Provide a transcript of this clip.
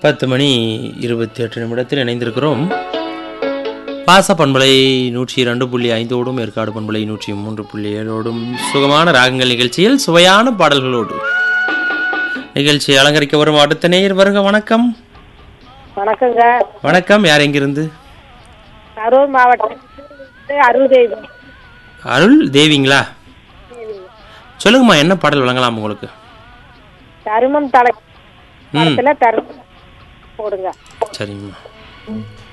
பத்து மணி இருபத்தி எட்டு நிமிடத்தில் இணைந்திருக்கிறோம் பாச பண்பலை நூற்றி இரண்டு புள்ளி ஐந்தோடும் ஏற்காடு பண்பலை நூற்றி மூன்று புள்ளி ஏழோடும் சுகமான ராகங்கள் நிகழ்ச்சியில் சுவையான பாடல்களோடு நிகழ்ச்சியை அலங்கரிக்க வரும் அடுத்த நேயர் வருக வணக்கம் வணக்கங்க வணக்கம் யார் எங்கிருந்து கரூர் மாவட்டம் அருள் தேவி அருள் தேவிங்களா சொல்லுங்கம்மா என்ன பாடல் வழங்கலாம் உங்களுக்கு தருமம் தலை படத்துல தருமம் போடுங்க சரிங்கம்மா